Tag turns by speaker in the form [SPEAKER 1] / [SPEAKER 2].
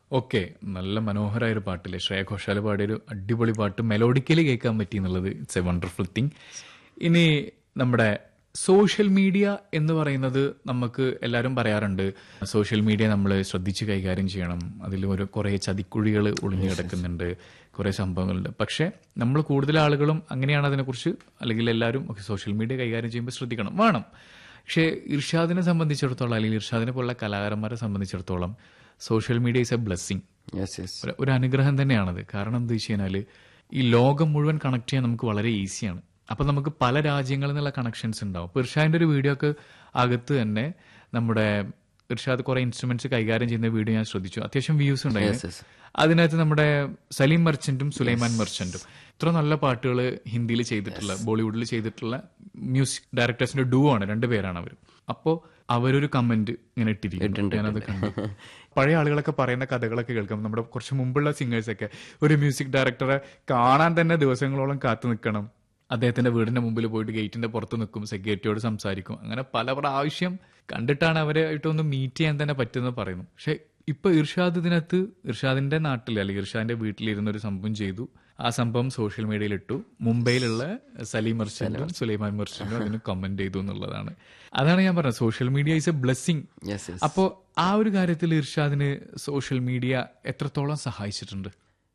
[SPEAKER 1] Okay നല്ല മനോഹരമായ ഒരു പാട്ടില്ലേ ശ്രേയ ഘോഷാൽ പാടിയ ഒരു അടിപൊളി പാട്ട് മെലോഡിക്കലി കേൾക്കാൻ പറ്റി എന്നുള്ളത് ഇറ്റ്സ് എ വണ്ടർഫുൾ തിങ് ഇനി നമ്മുടെ സോഷ്യൽ മീഡിയ എന്ന് പറയുന്നത് നമുക്ക് എല്ലാവരും പറയാറുണ്ട് സോഷ്യൽ മീഡിയ നമ്മൾ ശ്രദ്ധിച്ച് കൈകാര്യം ചെയ്യണം അതിൽ ഒരു കുറേ ചതിക്കുഴികൾ ഒളിഞ്ഞു കിടക്കുന്നുണ്ട് കുറേ സംഭവങ്ങളുണ്ട് പക്ഷേ നമ്മൾ കൂടുതൽ ആളുകളും അങ്ങനെയാണ് അതിനെക്കുറിച്ച് അല്ലെങ്കിൽ എല്ലാവരും ഒക്കെ സോഷ്യൽ മീഡിയ കൈകാര്യം ചെയ്യുമ്പോൾ ശ്രദ്ധിക്കണം വേണം പക്ഷേ ഇർഷാദിനെ സംബന്ധിച്ചിടത്തോളം അല്ലെങ്കിൽ ഇർഷാദിനെ പോലുള്ള കലാകാരന്മാരെ സംബന്ധിച്ചിടത്തോളം social media is a blessing
[SPEAKER 2] yes yes
[SPEAKER 1] ഒരു- ഒരു അനുഗ്രഹം തന്നെയാണത് കാരണം എന്താ വെച്ച് കഴിഞ്ഞാൽ ഈ ലോകം മുഴുവൻ കണക്ട് ചെയ്യാൻ നമുക്ക് വളരെ ഈസിയാണ് അപ്പൊ നമുക്ക് പല രാജ്യങ്ങളിൽ നിന്നുള്ള കണക്ഷൻസ് ഉണ്ടാവും ഇപ്പൊ ഇർഷാദിന്റെ ഒരു വീഡിയോ ഒക്കെ അകത്ത് തന്നെ നമ്മുടെ ഇർഷാദ് കുറെ ഇൻസ്ട്രുമെന്റ്സ് കൈകാര്യം ചെയ്യുന്ന വീഡിയോ ഞാൻ ശ്രദ്ധിച്ചു അത്യാവശ്യം വ്യൂസ്
[SPEAKER 2] Yes,
[SPEAKER 1] ഉണ്ടായിരുന്നു
[SPEAKER 2] yes.
[SPEAKER 1] അതിനകത്ത് നമ്മുടെ സലീം മർച്ചന്റും സുലൈമാൻ മർച്ചന്റും ഇത്ര നല്ല പാട്ടുകൾ ഹിന്ദിയിൽ ചെയ്തിട്ടുള്ള ബോളിവുഡിൽ ചെയ്തിട്ടുള്ള മ്യൂസിക് ഡയറക്ടേഴ്സിന്റെ ഡൂ ആണ് രണ്ടുപേരാണ് അവർ അപ്പോ അവരൊരു കമന്റ് ഇങ്ങനെ ഇട്ടിരിക്കുന്നു ഞാനത് കണ്ടു പഴയ ആളുകളൊക്കെ പറയുന്ന കഥകളൊക്കെ കേൾക്കാം നമ്മുടെ കുറച്ച് മുമ്പുള്ള സിംഗേഴ്സ് ഒക്കെ ഒരു മ്യൂസിക് ഡയറക്ടറെ കാണാൻ തന്നെ ദിവസങ്ങളോളം കാത്തു നിൽക്കണം അദ്ദേഹത്തിന്റെ വീടിന്റെ മുമ്പിൽ പോയിട്ട് ഗേറ്റിന്റെ പുറത്ത് നിൽക്കും സെക്യൂരിറ്റിയോട് സംസാരിക്കും അങ്ങനെ പല പ്രാവശ്യം കണ്ടിട്ടാണ് അവരെ ആയിട്ടൊന്ന് മീറ്റ് ചെയ്യാൻ തന്നെ പറ്റുന്നത് പറയുന്നു പക്ഷെ ഇപ്പൊ ഇർഷാദ് ഇതിനകത്ത് ഇർഷാദിന്റെ നാട്ടിൽ അല്ലെങ്കിൽ ഇർഷാദിന്റെ വീട്ടിലിരുന്ന ഒരു സംഭവം ചെയ്തു ആ സംഭവം സോഷ്യൽ മീഡിയയിൽ ഇട്ടു മുംബൈയിലുള്ള സലീം മർച്ചന്റും സുലൈമാൻ മർച്ചന്റും അതിന് കമന്റ് ചെയ്തു എന്നുള്ളതാണ് അതാണ് ഞാൻ പറഞ്ഞത് social media is a blessing
[SPEAKER 2] yes yes
[SPEAKER 1] അപ്പോ ആ ഒരു കാര്യത്തിൽ ഇർഷാദിന് സോഷ്യൽ മീഡിയ എത്രത്തോളം സഹായിച്ചിട്ടുണ്ട്